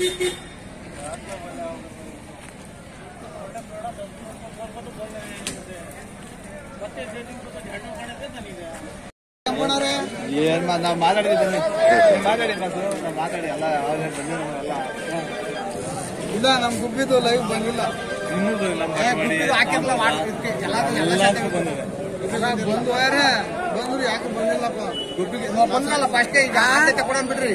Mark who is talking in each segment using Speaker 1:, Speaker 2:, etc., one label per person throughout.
Speaker 1: ಏನ್ ಮಾ- ನಾವ್ ಮಾತಾಡಿದ್ದೀನಿ ಮಾತಾಡಿ ಬಸ್ ನಾವ್ ಮಾತಾಡಿ ಎಲ್ಲ ಅವ್ರೇ ಬಂದಿರೋ ಎಲ್ಲ
Speaker 2: ಇಲ್ಲ ನಮ್ ಗುಬ್ಬಿದು ಲೈವ್ ಬಂದಿಲ್ಲ
Speaker 1: ಇನ್ನೂ ನಮ್ಮ
Speaker 2: ಏ, ಗುಬ್ಬಿದು ಹಾಕಿರ್ಲ ಮಾಡ್- ಇದಕ್ಕೆ ಎಲ್ಲದಕ್ಕೂ ಎಲ್ಲ
Speaker 1: ಎಲ್ಲದಕ್ಕೂ ಬಂದಿದೆ
Speaker 2: ಇಲ್ಲ, ಬಂದು ಹೋಯ್ರೆ ಬಂದ್ರು ಯಾಕೆ ಬಂದಿಲ್ಲಪ್ಪ ಗುಬ್ಬಿಗೆ ನಾವ್ ಬಂದ್ರಲ್ಲ ಫಸ್ಟ್ ಈಗ ಆದ್ಯತೆ ಕೊಡೋಣ ಬಿಡ್ರಿ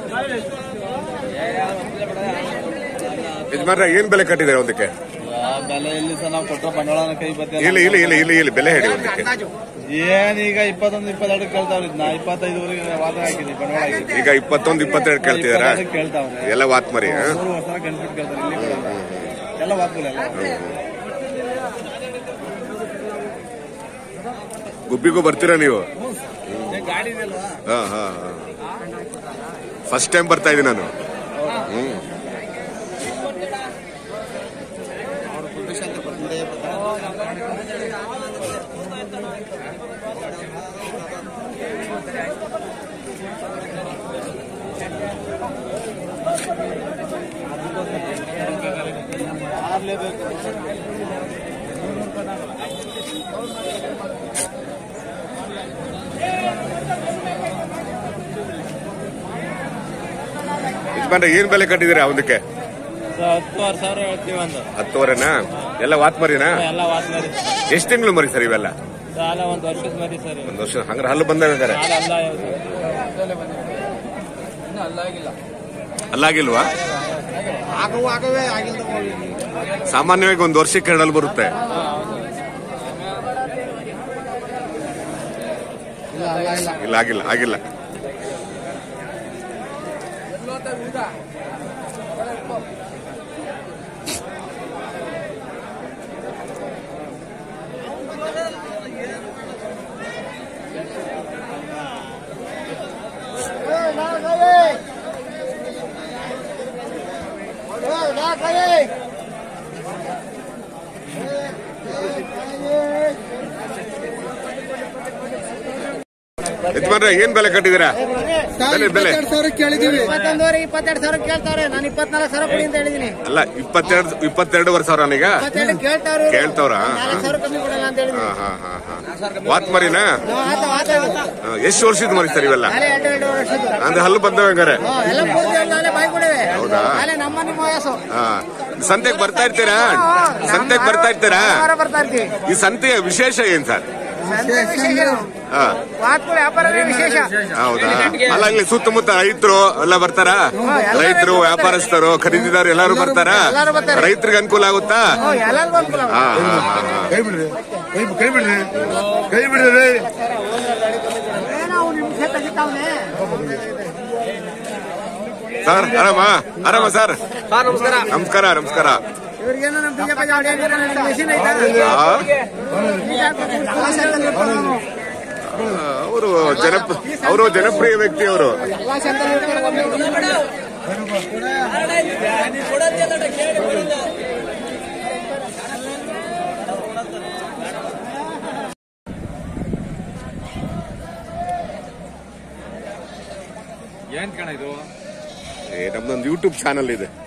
Speaker 3: ಯಜಮಾನ್ರ ಏನ್ ಬೆಲೆ ಕಟ್ಟಿದ್ದಾರೆ ಒಂದಕ್ಕೆ
Speaker 1: ಆ ಬೆಲೆ ಎಲ್ಲಿ ಸಹ ನಾವು ಕೊಟ್ಟರೆ ಬಂಡವಾಳನ ಕೈ ಬತ್ತೆ
Speaker 3: ಇಲ್ಲಿ ಇಲ್ಲಿ ಇಲ್ಲಿ ಇಲ್ಲಿ ಇಲ್ಲಿ ಬೆಲೆ ಹೇಳಿ ಒಂದಕ್ಕೆ
Speaker 2: ಅಂದಾಜು
Speaker 1: ಏನೀಗ ಇಪ್ಪತ್ತೊಂದು ಇಪ್ಪತ್ತೆರಡು ಕೇಳ್ತಾವ್ರಿ ನಾ ಇಪ್ಪತ್ತೈದುವರೆಗೆ ವಾದ ಹಾಕಿದ್ವಿ ಬಂಡವಾಳ ಹಾಕಿದ್ವಿ
Speaker 3: ಈಗ ಇಪ್ಪತ್ತೊಂದು ಇಪ್ಪತ್ತೆರಡು ಕೇಳ್ತಿದಾರಾ
Speaker 1: ಇಪ್ಪತ್ತೈದಕ್ಕೆ ಕೇಳ್ತಾವ್ರೆ
Speaker 3: ಎಲ್ಲ ವಾತ್ ಮರಿ ಹಾ?
Speaker 1: ಮೂರು ವರ್ಷ ಗಂಟ್ಬಿಟ್ಟು ಕೇಳ್ತಾರೆ ಇಲ್ಲಿ ಕೊಡಲ್ಲ. ಎಲ್ಲ ವಾದ್ಗಳು ಎಲ್ಲ
Speaker 3: ಗುಬ್ಬಿಗೂ ಬರ್ತೀರಾ ನೀವು
Speaker 1: ಗಾಡಿ ಇದೆಯಲ್ವಾ
Speaker 3: ಹಾ ಹಾ ಫಸ್ಟ್ ಟೈಮ್ ಬರ್ತಾ ಇದ್ದೀನಿ ನಾನು ಹ್ಮ್ ಯಜಮಾನ್ರೆ ಏನ್ ಬೆಲೆ ಕಟ್ಟಿದ್ದೀರಾ ಒಂದಕ್ಕೆ
Speaker 1: ಹತ್ತುವರೆ ಸಾವಿರ ಹೇಳ್ತೀವಿ ಒಂದು
Speaker 3: ಹತ್ತುವರೆನಾ ಎಲ್ಲ ವಾತ್ ಮರಿನಾ
Speaker 1: ಎಲ್ಲ ವಾತ್ ಮರಿ
Speaker 3: ಎಷ್ಟು ತಿಂಗಳು ಮರಿ ಸರ್ ಇವೆಲ್ಲ
Speaker 1: ಸಾಲ ಒಂದು ವರ್ಷದ ಮರಿ ಸರ್
Speaker 3: ಒಂದ್ ವರ್ಷ ಹಂಗಾರೆ ಹಲ್ಲು ಬಂದಾಗ
Speaker 1: ಸಾಲ ಅಲ್ಲ ಯಾವ್ದು.
Speaker 3: ಅಲ್ಲಾಗಿಲ್ವಾ
Speaker 2: ಆಗವು ಆಗವೇ ಆಗಿಲ್ಲ
Speaker 3: ಸಾಮಾನ್ಯವಾಗಿ ಒಂದ್ ವರ್ಷಕ್ಕೆ ಎರಡು ಹಲ್ಲು ಬರುತ್ತೆ
Speaker 2: ಇಲ್ಲ ಅಲ್ಲ ಇಲ್ಲ
Speaker 3: ಇಲ್ಲ ಆಗಿಲ್ಲ ಆಗಿಲ್ಲ ಯಜಮಾನ್ರೆ ಏನ್ ಬೆಲೆ ಕಟ್ಟಿದ್ದೀರಾ ಬೆಲೆ ಬೆಲೆ
Speaker 2: ಇಪ್ಪತ್ತೆರಡು ಸಾವಿರ ಕೇಳಿದೀವಿ
Speaker 4: ಇಪ್ಪತ್ತೊಂದುವರೆ ಇಪ್ಪತ್ತೆರಡು ಸಾವಿರ ಕೇಳ್ತಾವ್ರೆ ನಾನು ಇಪ್ಪತ್ನಾಲ್ಕು ಸಾವಿರ ಕೊಡಿ ಅಂತ ಹೇಳಿದೀನಿ
Speaker 3: ಅಲ್ಲ ಇಪ್ಪತ್ತೆರಡು ಇಪ್ಪತ್ತೆರಡುವರೆ ಸಾವಿರ ಈಗ
Speaker 4: ಇಪ್ಪತ್ತೆರಡು ಕೇಳ್ತಾವ್ರೆ ಇವ್ರು.
Speaker 3: ಕೇಳ್ತಾವ್ರಾ?
Speaker 4: ನಾಲ್ಕು ಸಾವಿರ ಕಮ್ಮಿ ಕೊಡಲ್ಲ ಅಂತ ಹೇಳಿದೀನಿ
Speaker 3: ಹಾ ಹಾ ಹಾ ಹಾ ವಾತ್ ಮರಿನಾ
Speaker 4: ಆತ ಆತ
Speaker 3: ಹಾ, ಎಷ್ಟು ವರ್ಷದ ಮರಿ ಸರ್ ಇವೆಲ್ಲ
Speaker 4: ನಾಳೆ ಎರಡು ಎರಡು ವರ್ಷದ್ದು
Speaker 3: ಅಂದ್ರೆ ಹಲ್ಲು ಬಂದವ ಹಂಗಾರೆ
Speaker 4: ಹಾ, ಎಲ್ಲ ಪೂರ್ತಿ ಎಲ್ಲ ನಾಳೆ ಬಾಯ್ ಕೊಡಿವೆ
Speaker 3: ಹೌದಾ?
Speaker 4: ನಾಳೆ ನಮ್ಮ ನಿಮ್ಮ ವಯಸ್ಸು
Speaker 3: ಹಾ ಸಂತೆಗೆ ಬರ್ತಾ ಇರ್ತೀರಾ ಸಂತೆಗೆ ಬರ್ತಾ ಇರ್ತೀರಾ
Speaker 4: ವಾರ ಬರ್ತಾ ಇರ್ತೀವಿ
Speaker 3: ಈ ಸಂತೆಯ ವಿಶೇಷ ಏನ್ ಸರ್
Speaker 4: ಸಂತೆ ವಿಶೇಷ
Speaker 3: ಹಾ
Speaker 4: ವಾತ್ಗಳು ವ್ಯಾಪಾರವೇ ವಿಶೇಷ
Speaker 3: ಹೌದಾ ಅಲ್ಲ ಇಲ್ಲಿ ಸುತ್ತಮುತ್ತ ರೈತರು ಎಲ್ಲ ಬರ್ತಾರಾ ರೈತರು ವ್ಯಾಪಾರಸ್ಥರು ಖರೀದಿದಾರರು ಎಲ್ಲಾರು ಬರ್ತಾರಾ
Speaker 4: ಎಲ್ಲರೂ ಬರ್ತಾರೆ.
Speaker 3: ರೈತರಿಗೆ ಅನುಕೂಲ ಆಗುತ್ತಾ
Speaker 4: ಹ್ಞೂ, ಎಲ್ಲರಿಗೂ ಅನುಕೂಲ
Speaker 3: ಹಾ ಹಾ ಹಾ ಹಾ
Speaker 2: ಕೈ ಬಿಡ್ರಿ ಕೈ ಕೈ ಬಿಡ್ರಿ ಕೈ ಬಿಡ್ರಿ
Speaker 4: ಏನೋ ಅವ್ನು ನಿಮಿಷ ತೆಗಿತಾವ್ನೆ
Speaker 3: ಸರ್ ಆರಾಮ ಆರಾಮ ಸರ್ ನಮಸ್ಕಾರ ನಮಸ್ಕಾರ
Speaker 4: ಇವ್ರಿಗೇನೋ ನಮ್ಮ ಬಿಜೆಪಿ ಗಾಡಿ ಮೆಷಿನ್ ಐತಾ
Speaker 3: ಆ,
Speaker 4: ಎಲ್ಲ ಸೆಂಟ್ರಲ್ಲಿ ಇರ್ತಾರೆ ಅವ್ರು.
Speaker 3: ಅವರು ಜನಪ್ ಅವರು ಜನಪ್ರಿಯ ವ್ಯಕ್ತಿ ಅವರು
Speaker 4: ಎಲ್ಲ ಸೆಂಟ್ರಲ್ಲಿ ಇರ್ತಾರೆ ಒಬ್ಬೊಬ್ರು.
Speaker 1: ಏನ್ ಕಣ ಇದು
Speaker 3: ನಮ್ದೊಂದು ಯೂಟ್ಯೂಬ್ ಚಾನಲ್ ಇದೆ